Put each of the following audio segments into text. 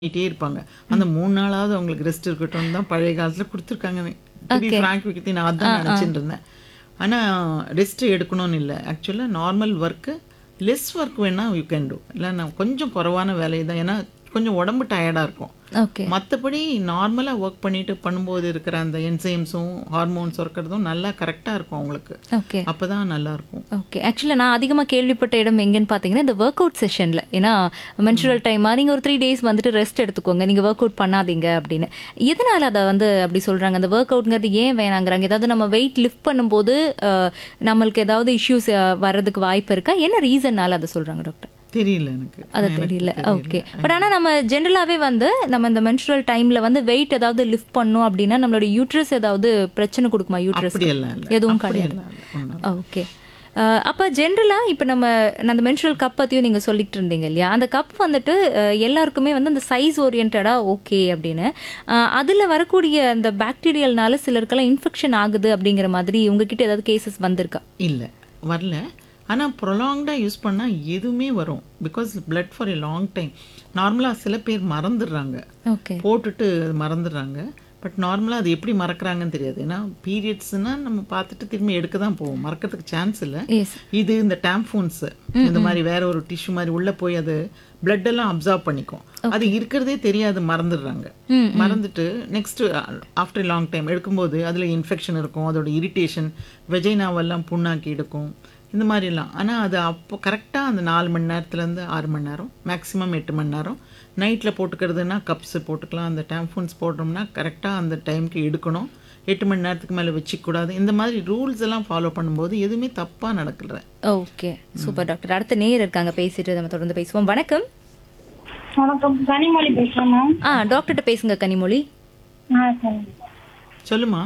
பண்ணிட்டே இருப்பாங்க அந்த மூணு நாளாவது அவங்களுக்கு ரெஸ்ட் இருக்கட்டும்னு தான் பழைய காலத்துல கொடுத்துருக்காங்க டு பி ஃப்ராங்க் வித் நான் அதான் நினச்சிட்டு இருந்தேன் ஆனா ரெஸ்ட் எடுக்கணும்னு இல்லை ஆக்சுவலாக நார்மல் ஒர்க்கு லெஸ் ஒர்க் வேணா யூ கேன் டூ இல்லை நான் கொஞ்சம் குறைவான வேலை தான் ஏன்னா கொஞ்சம் உடம்பு டயர்டாக இருக்கும் ஓகே மற்றபடி நார்மலாக ஒர்க் பண்ணிட்டு பண்ணும்போது இருக்கிற அந்த என்சைம்ஸும் ஹார்மோன்ஸ் இருக்கிறதும் நல்லா கரெக்டாக இருக்கும் அவங்களுக்கு ஓகே அப்போ தான் நல்லா இருக்கும் ஓகே ஆக்சுவலாக நான் அதிகமாக கேள்விப்பட்ட இடம் எங்கன்னு பார்த்தீங்கன்னா இந்த ஒர்க் அவுட் செஷனில் ஏன்னா மென்சுரல் டைமாக நீங்கள் ஒரு த்ரீ டேஸ் வந்துட்டு ரெஸ்ட் எடுத்துக்கோங்க நீங்கள் ஒர்க் அவுட் பண்ணாதீங்க அப்படின்னு எதனால் அதை வந்து அப்படி சொல்கிறாங்க அந்த ஒர்க் அவுட்ங்கிறது ஏன் வேணாங்கிறாங்க ஏதாவது நம்ம வெயிட் லிஃப்ட் பண்ணும்போது அஹ், நம்மளுக்கு ஏதாவது இஷ்யூஸ் வர்றதுக்கு வாய்ப்பு இருக்கா என்ன ரீசன்னால அதை சொல்கிறாங்க டாக்டர் தெரியல எனக்கு அது தெரியல ஓகே பட் ஆனால் நம்ம ஜென்ரலாகவே வந்து நம்ம இந்த மென்சுரல் டைமில் வந்து வெயிட் ஏதாவது லிஃப்ட் பண்ணோம் அப்படின்னா நம்மளோட யூட்ரஸ் ஏதாவது பிரச்சனை கொடுக்குமா யூட்ரஸ் அப்படியெல்லாம் இல்லை எதுவும் கிடையாது அப்படியெல்லாம் இல்லை ஒண்ணும் ஓகே அப்போ ஜென்ரலாக இப்போ நம்ம அந்த மென்சுரல் கப் பற்றியும் நீங்கள் சொல்லிட்டு இருந்தீங்க இல்லையா அந்த கப் வந்துட்டு அஹ், எல்லாருக்குமே வந்து அந்த சைஸ் ஓரியன்டாக ஓகே அப்படின்னு அதில் வரக்கூடிய அந்த பாக்டீரியல்னால சிலருக்கெல்லாம் இன்ஃபெக்ஷன் ஆகுது அப்படிங்கிற மாதிரி உங்ககிட்ட ஏதாவது கேசஸ் வந்திருக்கா இல்லை வரல ஆனால் ப்ரொலாங்டாக யூஸ் பண்ணால் எதுவுமே வரும் because blood for a long time நார்மலாக சில பேர் மறந்துடுறாங்க ஓகே போட்டுட்டு மறந்துடுறாங்க பட் நார்மலாக அது எப்படி மறக்கறாங்கன்னு தெரியாது ஏன்னா பீரியட்ஸ்னால் நம்ம பார்த்துட்டு திரும்பி எடுக்க தான் போவோம் மறக்கிறதுக்கு சான்ஸ் இல்லை எஸ் இது இந்த டேம்ஃபோன்ஸ் இந்த மாதிரி வேற ஒரு டிஷ்யூ மாதிரி உள்ள போய் அது blood எல்லாம் அப்சர்வ் பண்ணிக்கும் அது இருக்கிறதே தெரியாது மறந்துடுறாங்க மறந்துட்டு நெக்ஸ்ட் ஆஃப்டர் லாங் டைம் எடுக்கும்போது அதுல இன்ஃபெக்ஷன் இருக்கும் அதோட இரிட்டேஷன் வெஜைனாவெல்லாம் புண்ணாக்கி எடுக்கும் இந்த மாதிரிலாம் ஆனா அது அப்போ கரெக்டாக அந்த நாலு மணி நேரத்துலேருந்து ஆறு மணி நேரம் மேக்ஸிமம் எட்டு மணி நேரம் நைட்டில் போட்டுக்கிறதுனா கப்ஸ் போட்டுக்கலாம் அந்த டேம்ஃபோன்ஸ் போடுறோம்னா கரெக்டாக அந்த டைம்க்கு எடுக்கணும் எட்டு மணி நேரத்துக்கு மேலே வச்சுக்கூடாது இந்த மாதிரி ரூல்ஸ் எல்லாம் ஃபாலோ பண்ணும்போது எதுவுமே தப்பாக நடக்கல ஓகே சூப்பர் டாக்டர் அடுத்த நேர் இருக்காங்க பேசிட்டு நம்ம தொடர்ந்து பேசுவோம் வணக்கம் வணக்கம் கனிமொழி பேசுறேன் மேம் ஆ டாக்டர்கிட்ட பேசுங்க கனிமொழி ஆ சரி சொல்லுமா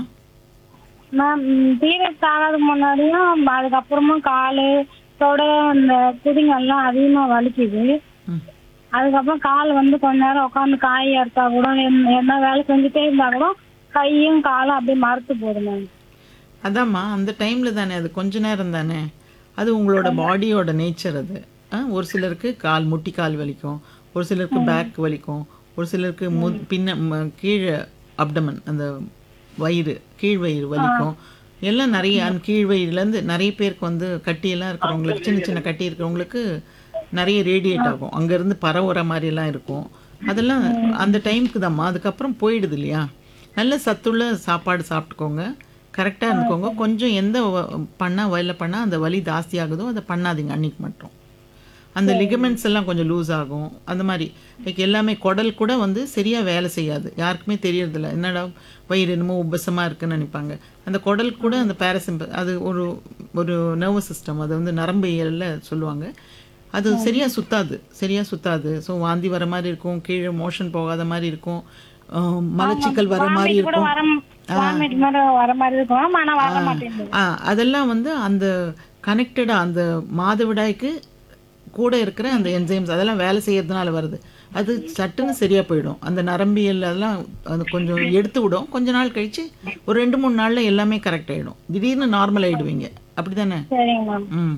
மேம் பீரியட்ஸ் ஆகாதுக்கு முன்னாடியும் அதுக்கப்புறமும் காலு தொட அந்த குதிங்கெல்லாம் அதிகமா வலிக்குது ம். அதுக்கப்புறம் கால் வந்து கொஞ்ச நேரம் உட்காந்து காய் அறுத்தா கூட என்ன என்ன வேலை செஞ்சுட்டே இருந்தா கூட கையும் காலும் அப்படியே மறுத்து போகுது மேம் அதாம்மா அந்த டைமில் தானே அது கொஞ்ச நேரம் தானே அது உங்களோட பாடியோட நேச்சர் அது ஆ, ஒரு சிலருக்கு கால் முட்டி கால் வலிக்கும் ஒரு சிலருக்கு பேக் வலிக்கும் ஒரு சிலருக்கு மு பின்ன ம- கீழே அப்டமன் அந்த வயிறு கீழ் வயிறு வலிக்கும் எல்லாம் நிறைய அந்த கீழ் வயிறுலேருந்து நிறைய பேருக்கு வந்து கட்டியெல்லாம் இருக்கிறவங்களுக்கு சின்ன சின்ன கட்டி இருக்கிறவங்களுக்கு நிறைய ரேடியேட் ஆகும் அங்கேருந்து பரவுற மாதிரிலாம் இருக்கும் அதெல்லாம் அந்த டைமுக்கு தான்மா அதுக்கப்புறம் போயிடுது இல்லையா நல்ல சத்துள்ள சாப்பாடு சாப்பிட்டுக்கோங்க கரெக்டாக இருந்துக்கோங்க கொஞ்சம் எந்த பண்ணால் வயல பண்ணால் அந்த வலி ஜாஸ்தி ஆகுதோ அதை பண்ணாதீங்க அன்னைக்கு மட்டும் அந்த லிகமெண்ட்ஸ் எல்லாம் கொஞ்சம் லூஸ் ஆகும் அந்த மாதிரி லைக் எல்லாமே குடல் கூட வந்து சரியாக வேலை செய்யாது யாருக்குமே தெரியறதில்ல என்னடா வயிறு என்னமோ உபசமாக இருக்குன்னு நினைப்பாங்க அந்த குடல் கூட அந்த பேரசிம்ப அது ஒரு ஒரு நர்வஸ் சிஸ்டம் அது வந்து நரம்பு இயலில் சொல்லுவாங்க அது சரியாக சுத்தாது சரியாக சுத்தாது ஸோ வாந்தி வர மாதிரி இருக்கும் கீழே மோஷன் போகாத மாதிரி இருக்கும் ஆஹ் மலச்சிக்கல் வர மாதிரி கூட இருக்கும் வர வாமிட் மாதிரி வர மாதிரி இருக்கும் மேம் ஆனா வர மாட்டேங்குது ஆ அதெல்லாம் வந்து அந்த கனெக்டடாக அந்த மாதவிடாய்க்கு கூட இருக்கிற அந்த என்சைம்ஸ் அதெல்லாம் வேலை செய்யறதுனால வருது அது சட்டுன்னு சரியா போயிடும் அந்த நரம்பியல் அதெல்லாம் அது கொஞ்சம் எடுத்து விடும் கொஞ்ச நாள் கழிச்சு ஒரு ரெண்டு மூணு நாள்ல எல்லாமே கரெக்ட் ஆயிடும் திடீர்னு நார்மல் ஆயிடுவீங்க அப்படிதானே சரிங்க மேம் ம்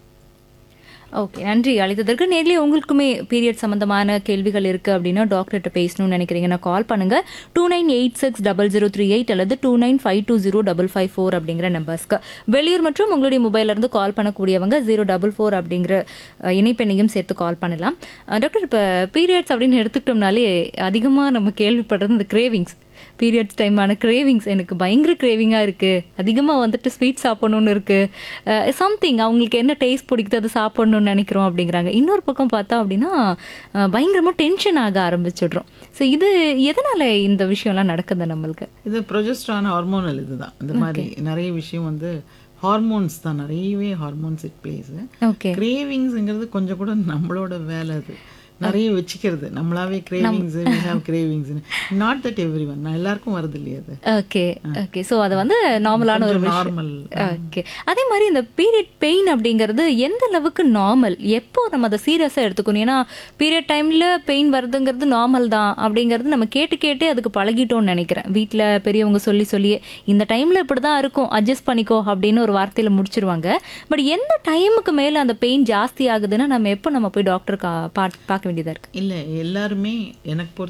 ஓகே நன்றி அழைத்ததற்கு நேர்லயே உங்களுக்குமே பீரியட் சம்பந்தமான கேள்விகள் இருக்கு அப்படின்னா டாக்டர்கிட்ட பேசணும்னு நினைக்கிறீங்கன்னா கால் பண்ணுங்க two nine eight six double zero three eight அல்லது two nine five two zero double five four அப்படிங்கிற நம்பர்ஸ்க்கு வெளியூர் மற்றும் உங்களுடைய மொபைல்ல இருந்து கால் பண்ணக்கூடியவங்க ஜீரோ டபுள் ஃபோர் அப்படிங்கிற அஹ், இணைப்பெண்ணையும் சேர்த்து கால் பண்ணலாம் அஹ், டாக்டர் இப்போ பீரியட்ஸ் அப்படின்னு எடுத்துக்கிட்டோம்னாலே அதிகமாக நம்ம கேள்விப்படுறது இந்த கிரேவிங்ஸ் பீரியட்ஸ் டைமான கிரேவிங்ஸ் எனக்கு பயங்கர கிரேவிங்காக இருக்குது அதிகமாக வந்துட்டு ஸ்வீட் சாப்பிடணும்னு இருக்குது சம்திங் அவங்களுக்கு என்ன டேஸ்ட் பிடிக்குது அது சாப்பிடணும்னு நினைக்கிறோம் அப்படிங்கிறாங்க இன்னொரு பக்கம் பார்த்தா அப்படின்னா பயங்கரமாக டென்ஷன் ஆக ஆரம்பிச்சிடுறோம் ஸோ இது எதனால் இந்த விஷயம்லாம் நடக்குது நம்மளுக்கு இது ப்ரொஜெஸ்ட்ரான் ஹார்மோனல் இதுதான் இந்த மாதிரி நிறைய விஷயம் வந்து ஹார்மோன்ஸ் தான் நிறையவே ஹார்மோன்ஸ் இட் பிளேஸ் ஓகே கிரேவிங்ஸ்ங்கிறது கொஞ்சம் கூட நம்மளோட வேலை அது நிறைய வச்சுக்கிறது நம்மளாவே cravings we have cravings not that every one எல்லாருக்கும் வருது இல்லையா அது ஓகே ஓகே ஸோ அது வந்து நார்மலான ஒரு விஷயம் நார்மல் ஓகே அதே மாதிரி இந்த பீரியட் பெயின் அப்படிங்கிறது எந்த அளவுக்கு நார்மல் எப்போ நம்ம அதை சீரியஸாக எடுத்துக்கணும் ஏன்னா பீரியட் டைமில் பெயின் வருதுங்கிறது நார்மல் தான் அப்படிங்கிறது நம்ம கேட்டு கேட்டே அதுக்கு பழகிட்டோம்னு நினைக்கிறேன் வீட்டில் பெரியவங்க சொல்லி சொல்லியே இந்த டைமில் இப்படி தான் இருக்கும் அட்ஜஸ்ட் பண்ணிக்கோ அப்படின்னு ஒரு வார்த்தையில் முடிச்சிருவாங்க பட் எந்த டைமுக்கு மேலே அந்த பெயின் ஜாஸ்தி ஆகுதுன்னா நம்ம எப்போ நம்ம போய் டாக்டர் பார்க்க வேண்டியதாக இருக்கு இல்லை எல்லாருமே எனக்கு பொறுத்த